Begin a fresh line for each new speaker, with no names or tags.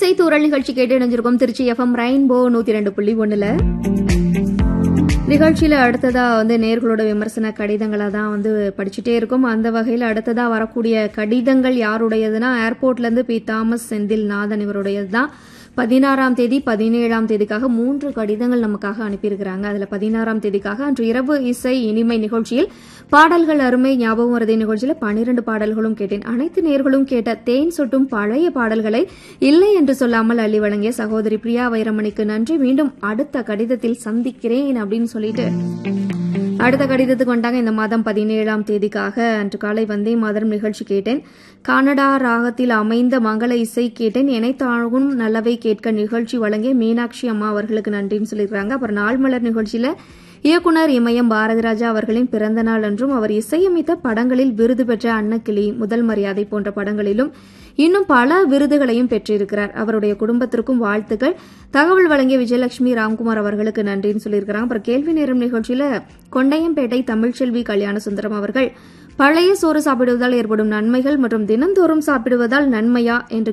இசை தூரல் நிகழ்ச்சி கேட்டு இணைஞ்சிருக்கோம் திருச்சி எஃப்எம் ரெயின்போ நூத்தி ரெண்டு புள்ளி ஒண்ணுல நிகழ்ச்சியில அடுத்ததா வந்து நேர்களோட விமர்சன கடிதங்களா தான் வந்து படிச்சுட்டே இருக்கும் அந்த வகையில அடுத்ததா வரக்கூடிய கடிதங்கள் யாருடையதுன்னா ஏர்போர்ட்ல இருந்து பி தாமஸ் செந்தில் நாதன் இவருடையது தான் பதினாறாம் தேதி பதினேழாம் தேதிக்காக மூன்று கடிதங்கள் நமக்காக அனுப்பியிருக்கிறாங்க அதுல பதினாறாம் தேதிக்காக அன்று இரவு இசை இனிமை நிகழ்ச்சியில் பாடல்கள் அருமை ஞாபகம் வரதே நிகழ்ச்சியில பனிரெண்டு பாடல்களும் கேட்டேன் அனைத்து நேர்களும் கேட்ட தேன் சொட்டும் பழைய பாடல்களை இல்லை என்று சொல்லாமல் அள்ளி வழங்கிய சகோதரி பிரியா வைரமணிக்கு நன்றி மீண்டும் அடுத்த கடிதத்தில் சந்திக்கிறேன் அப்படின்னு சொல்லிட்டு அடுத்த கடிதத்துக்கு வந்தாங்க இந்த மாதம் பதினேழாம் தேதிக்காக அன்று காலை வந்தே மாதரம் நிகழ்ச்சி கேட்டேன் கனடா ராகத்தில் அமைந்த மங்கள இசை கேட்டேன் இணைத்தாழ்வும் நல்லவை கேட்க நிகழ்ச்சி வழங்கிய மீனாட்சி அம்மா அவர்களுக்கு நன்றின்னு சொல்லியிருக்காங்க அப்புறம் நாள் மலர் நிகழ்ச்சியில இயக்குனர் இமயம் பாரதிராஜா அவர்களின் பிறந்த நாள் என்றும் அவர் இசையமைத்த படங்களில் விருது பெற்ற அன்னக்கிளி முதல் மரியாதை போன்ற படங்களிலும் இன்னும் பல விருதுகளையும் பெற்றிருக்கிறார் அவருடைய குடும்பத்திற்கும் வாழ்த்துக்கள் தகவல் வழங்கிய விஜயலட்சுமி ராம்குமார் அவர்களுக்கு நன்றின்னு சொல்லியிருக்கிறாங்க அப்புறம் கேள்வி நேரம் நிகழ்ச்சியில கொண்டையம்பேட்டை தமிழ்ச்செல்வி கல்யாண சுந்தரம் அவர்கள் பழைய சோறு சாப்பிடுவதால் ஏற்படும் நன்மைகள் மற்றும் தினந்தோறும் சாப்பிடுவதால் நன்மையா என்று